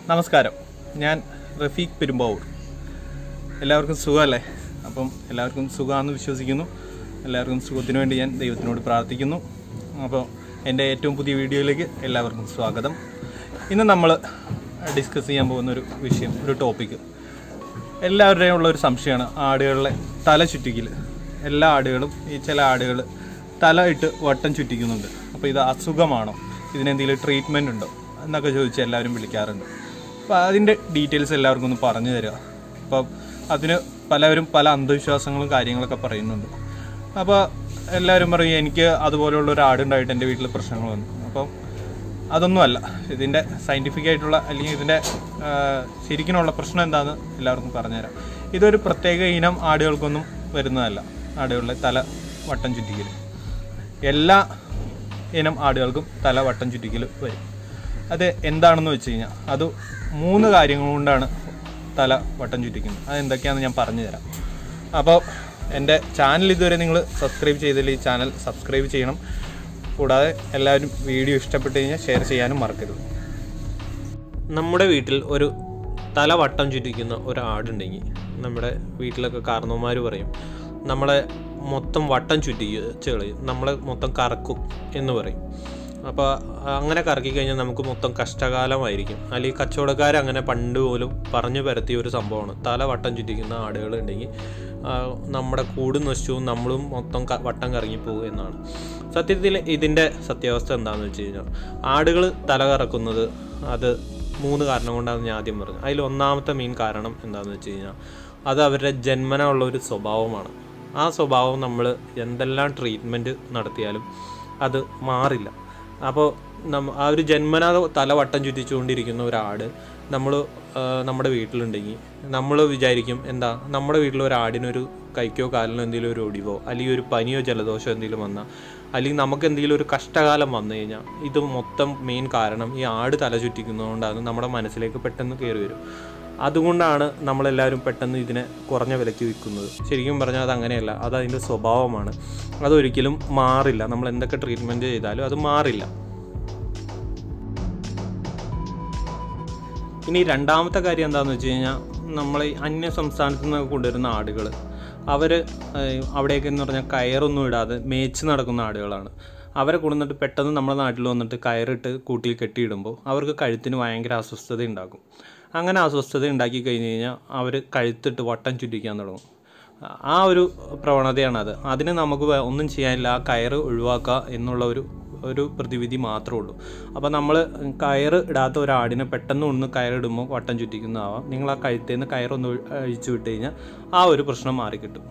നമസ്കാരം ഞാൻ റഫീഖ് പെരുമ്പാവൂർ എല്ലാവർക്കും സുഖമല്ലേ അപ്പം എല്ലാവർക്കും സുഖമാണെന്ന് വിശ്വസിക്കുന്നു എല്ലാവർക്കും സുഖത്തിന് വേണ്ടി ഞാൻ ദൈവത്തിനോട് പ്രാർത്ഥിക്കുന്നു അപ്പോൾ എൻ്റെ ഏറ്റവും പുതിയ വീഡിയോയിലേക്ക് എല്ലാവർക്കും സ്വാഗതം ഇന്ന് നമ്മൾ ഡിസ്കസ് ചെയ്യാൻ പോകുന്ന ഒരു വിഷയം ഒരു ടോപ്പിക്ക് എല്ലാവരുടെയും ഉള്ള ഒരു സംശയമാണ് ആടുകളിലെ തല ചുറ്റിക്കൽ എല്ലാ ആടുകളും ഈ ചില ആടുകൾ തല ഇട്ട് വട്ടം ചുറ്റിക്കുന്നുണ്ട് അപ്പോൾ ഇത് അസുഖമാണോ ഇതിനെന്തെങ്കിലും ട്രീറ്റ്മെൻ്റ് ഉണ്ടോ എന്നൊക്കെ ചോദിച്ച് എല്ലാവരും വിളിക്കാറുണ്ട് അപ്പോൾ അതിൻ്റെ ഡീറ്റെയിൽസ് എല്ലാവർക്കും ഒന്ന് പറഞ്ഞു തരിക അപ്പോൾ അതിന് പലവരും പല അന്ധവിശ്വാസങ്ങളും കാര്യങ്ങളൊക്കെ പറയുന്നുണ്ട് അപ്പോൾ എല്ലാവരും പറയും എനിക്ക് അതുപോലെയുള്ള ഒരു ആടുണ്ടായിട്ട് എൻ്റെ വീട്ടിൽ പ്രശ്നങ്ങൾ വന്നു അപ്പോൾ അതൊന്നുമല്ല ഇതിൻ്റെ സയൻറ്റിഫിക് ആയിട്ടുള്ള അല്ലെങ്കിൽ ഇതിൻ്റെ ആ, ശരിക്കുമുള്ള പ്രശ്നം എന്താണെന്ന് എല്ലാവർക്കും പറഞ്ഞുതരാം ഇതൊരു പ്രത്യേക ഇനം ആടുകൾക്കൊന്നും വരുന്നതല്ല ആടുകളുടെ തല വട്ടം ചുറ്റിക്കൽ എല്ലാ ഇനം ആടുകൾക്കും തല വട്ടം ചുറ്റിക്കൽ വരും അത് എന്താണെന്ന് വെച്ച് കഴിഞ്ഞാൽ അത് മൂന്ന് കാര്യങ്ങൾ കൊണ്ടാണ് തല വട്ടം ചുറ്റിക്കുന്നത് അത് എന്തൊക്കെയാണെന്ന് ഞാൻ പറഞ്ഞു തരാം അപ്പോൾ എൻ്റെ ചാനൽ ഇതുവരെ നിങ്ങൾ സബ്സ്ക്രൈബ് ചെയ്തില്ല ഈ ചാനൽ സബ്സ്ക്രൈബ് ചെയ്യണം കൂടാതെ എല്ലാവരും വീഡിയോ ഇഷ്ടപ്പെട്ട് കഴിഞ്ഞാൽ ഷെയർ ചെയ്യാനും മറക്കരുത് നമ്മുടെ വീട്ടിൽ ഒരു തല വട്ടം ചുറ്റിക്കുന്ന ഒരു ആടുണ്ടെങ്കിൽ നമ്മുടെ വീട്ടിലൊക്കെ കാരണവന്മാർ പറയും നമ്മളെ മൊത്തം വട്ടം ചുറ്റിച്ച് കളയും നമ്മളെ മൊത്തം കറക്കും എന്ന് പറയും അപ്പോൾ അങ്ങനെ കറക്കി കഴിഞ്ഞാൽ നമുക്ക് മൊത്തം കഷ്ടകാലമായിരിക്കും അല്ലെങ്കിൽ കച്ചവടക്കാർ അങ്ങനെ പണ്ട് പോലും പറഞ്ഞു പരത്തിയ ഒരു സംഭവമാണ് തല വട്ടം ചുറ്റിക്കുന്ന ആടുകൾ ഉണ്ടെങ്കിൽ ആ, നമ്മുടെ കൂട് നശിച്ചു നമ്മളും മൊത്തം ക- വട്ടം കറങ്ങിപ്പോകും എന്നാണ് സത്യത്തിൽ ഇതിൻ്റെ സത്യാവസ്ഥ എന്താണെന്ന് വെച്ച് കഴിഞ്ഞാൽ ആടുകൾ തല കറക്കുന്നത് അത് മൂന്ന് കാരണം കൊണ്ടാണ് ഞാൻ ആദ്യം പറഞ്ഞത് അതിൽ ഒന്നാമത്തെ മെയിൻ കാരണം എന്താണെന്ന് വെച്ച് കഴിഞ്ഞാൽ അത് അവരുടെ ജന്മന ഉള്ള ഒരു സ്വഭാവമാണ് ആ സ്വഭാവം നമ്മൾ എന്തെല്ലാം ട്രീറ്റ്മെൻറ്റ് നടത്തിയാലും അത് മാറില്ല അപ്പോൾ നമ്മ ആ ഒരു ജന്മന തല വട്ടം ചുറ്റിച്ചുകൊണ്ടിരിക്കുന്ന ഒരാട് നമ്മൾ നമ്മുടെ വീട്ടിലുണ്ടെങ്കിൽ നമ്മൾ വിചാരിക്കും എന്താ നമ്മുടെ വീട്ടിൽ ഒരു ആടിനൊരു കൈക്കോ കാലിനോ എന്തെങ്കിലും ഒരു ഒടിവോ അല്ലെങ്കിൽ ഒരു പനിയോ ജലദോഷമോ എന്തെങ്കിലും വന്നാൽ അല്ലെങ്കിൽ നമുക്ക് എന്തെങ്കിലും ഒരു കഷ്ടകാലം വന്നു കഴിഞ്ഞാൽ ഇത് മൊത്തം മെയിൻ കാരണം ഈ ആട് തല ചുറ്റിക്കുന്നതുകൊണ്ടാണ് നമ്മുടെ മനസ്സിലേക്ക് പെട്ടെന്ന് കയറി വരും അതുകൊണ്ടാണ് നമ്മളെല്ലാവരും പെട്ടെന്ന് ഇതിനെ കുറഞ്ഞ വിലയ്ക്ക് വിൽക്കുന്നത് ശരിക്കും പറഞ്ഞാൽ അത് അങ്ങനെയല്ല അത് അതിൻ്റെ സ്വഭാവമാണ് അതൊരിക്കലും മാറില്ല നമ്മൾ എന്തൊക്കെ ട്രീറ്റ്മെൻറ്റ് ചെയ്താലും അത് മാറില്ല ഇനി രണ്ടാമത്തെ കാര്യം എന്താണെന്ന് വെച്ച് കഴിഞ്ഞാൽ നമ്മൾ ഈ അന്യ സംസ്ഥാനത്തു നിന്ന് കൊണ്ടുവരുന്ന ആടുകൾ അവർ അവിടേക്ക് എന്ന് പറഞ്ഞാൽ കയറൊന്നും ഇടാതെ മേച്ച് നടക്കുന്ന ആടുകളാണ് അവരെ കൊണ്ടുവന്നിട്ട് പെട്ടെന്ന് നമ്മുടെ നാട്ടിൽ വന്നിട്ട് കയറിട്ട് കൂട്ടിൽ കെട്ടിയിടുമ്പോൾ അവർക്ക് കഴുത്തിന് ഭയങ്കര അസ്വസ്ഥത ഉണ്ടാക്കും അങ്ങനെ അസ്വസ്ഥത ഉണ്ടാക്കി കഴിഞ്ഞ് കഴിഞ്ഞാൽ അവർ കഴുത്തിട്ട് വട്ടം ചുറ്റിക്കാൻ തുടങ്ങും ആ ഒരു പ്രവണതയാണത് അതിന് നമുക്ക് വേ- ഒന്നും ചെയ്യാനില്ല ആ കയറ് ഒഴിവാക്കുക എന്നുള്ള ഒരു ഒരു പ്രതിവിധി മാത്രമേ ഉള്ളൂ അപ്പോൾ നമ്മൾ കയറ് ഇടാത്ത ഒരു ആടിനെ പെട്ടെന്ന് ഒന്ന് കയറിടുമ്പോൾ വട്ടം ചുറ്റിക്കുന്നതാവാം നിങ്ങൾ ആ കഴുത്തിൽ നിന്ന് കയറൊന്ന് ഒഴി- അഴിച്ചു വിട്ട് കഴിഞ്ഞാൽ ആ ഒരു പ്രശ്നം മാറിക്കിട്ടും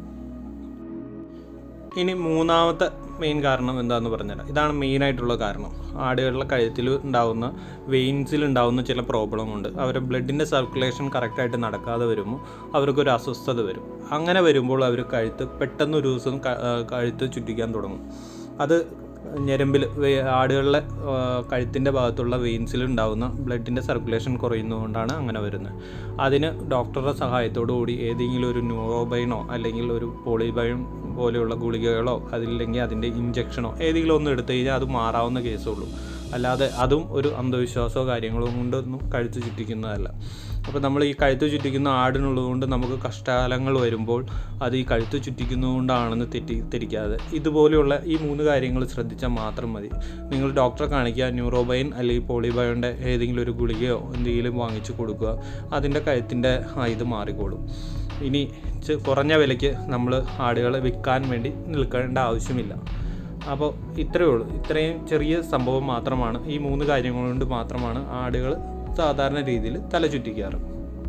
ഇനി മൂന്നാമത്തെ മെയിൻ കാരണം എന്താണെന്ന് പറഞ്ഞുതരാം ഇതാണ് മെയിനായിട്ടുള്ള കാരണം ആടുകളുടെ കഴുത്തിൽ ഉണ്ടാകുന്ന വെയിൻസിൽ ഉണ്ടാകുന്ന ചില പ്രോബ്ലം ഉണ്ട് അവരുടെ ബ്ലഡിൻ്റെ സർക്കുലേഷൻ കറക്റ്റായിട്ട് നടക്കാതെ വരുമ്പോൾ അവർക്കൊരു അസ്വസ്ഥത വരും അങ്ങനെ വരുമ്പോൾ അവർ കഴുത്ത് പെട്ടെന്ന് ഒരു ദിവസം ക- ആ, കഴുത്ത് ചുറ്റിക്കാൻ തുടങ്ങും അത് ഞരമ്പിൽ വേ- ആടുകളുടെ കഴുത്തിൻ്റെ ഭാഗത്തുള്ള വെയിൻസിൽ ഉണ്ടാകുന്ന ബ്ലഡിൻ്റെ സർക്കുലേഷൻ കുറയുന്നതുകൊണ്ടാണ് അങ്ങനെ വരുന്നത് അതിന് ഡോക്ടറുടെ സഹായത്തോടു കൂടി ഏതെങ്കിലും ഒരു ന്യൂറോബൈനോ അല്ലെങ്കിൽ ഒരു പോളിബൈൻ പോലെയുള്ള ഗുളികകളോ അതില്ലെങ്കിൽ അതിൻ്റെ ഇഞ്ചക്ഷനോ ഏതെങ്കിലും ഒന്ന് എടുത്തു കഴിഞ്ഞാൽ അത് മാറാവുന്ന കേസുള്ളൂ അല്ലാതെ അതും ഒരു അന്ധവിശ്വാസമോ കാര്യങ്ങളോ കൊണ്ടൊന്നും കഴുത്ത് ചുറ്റിക്കുന്നതല്ല അപ്പോൾ നമ്മൾ ഈ കഴുത്ത് ചുറ്റിക്കുന്ന ആടിനുള്ളതുകൊണ്ട് നമുക്ക് കഷ്ടകാലങ്ങൾ വരുമ്പോൾ അത് ഈ കഴുത്ത് ചുറ്റിക്കുന്നതുകൊണ്ടാണെന്ന് തെറ്റി തിരിക്കാതെ ഇതുപോലെയുള്ള ഈ മൂന്ന് കാര്യങ്ങൾ ശ്രദ്ധിച്ചാൽ മാത്രം മതി നിങ്ങൾ ഡോക്ടറെ കാണിക്കുക ന്യൂറോബൈൻ അല്ലെങ്കിൽ പോളിബയോൻ്റെ ഏതെങ്കിലും ഒരു ഗുളികയോ എന്തെങ്കിലും വാങ്ങിച്ചു കൊടുക്കുക അതിൻ്റെ കഴുത്തിൻ്റെ ആ ഇത് മാറിക്കോളും ഇനി ചെ- കുറഞ്ഞ വിലയ്ക്ക് നമ്മൾ ആടുകളെ വിൽക്കാൻ വേണ്ടി നിൽക്കേണ്ട ആവശ്യമില്ല അപ്പോൾ ഇത്രയേ ഉള്ളൂ ഇത്രയും ചെറിയ സംഭവം മാത്രമാണ് ഈ മൂന്ന് കാര്യങ്ങൾ കൊണ്ട് മാത്രമാണ് ആടുകൾ സാധാരണ രീതിയിൽ തല ചുറ്റിക്കാറ്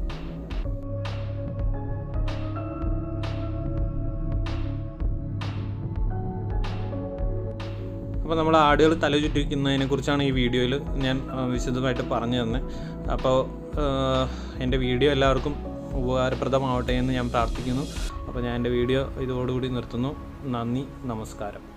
അപ്പോൾ നമ്മൾ ആടുകൾ തല ചുറ്റിക്കുന്നതിനെ കുറിച്ചാണ് ഈ വീഡിയോയിൽ ഞാൻ ആ, വിശദമായിട്ട് പറഞ്ഞു തന്നെ അപ്പോൾ ആ, എൻ്റെ വീഡിയോ എല്ലാവർക്കും ഉപകാരപ്രദമാവട്ടെ എന്ന് ഞാൻ പ്രാർത്ഥിക്കുന്നു അപ്പോൾ ഞാൻ എൻ്റെ വീഡിയോ ഇതോടുകൂടി നിർത്തുന്നു നന്ദി നമസ്കാരം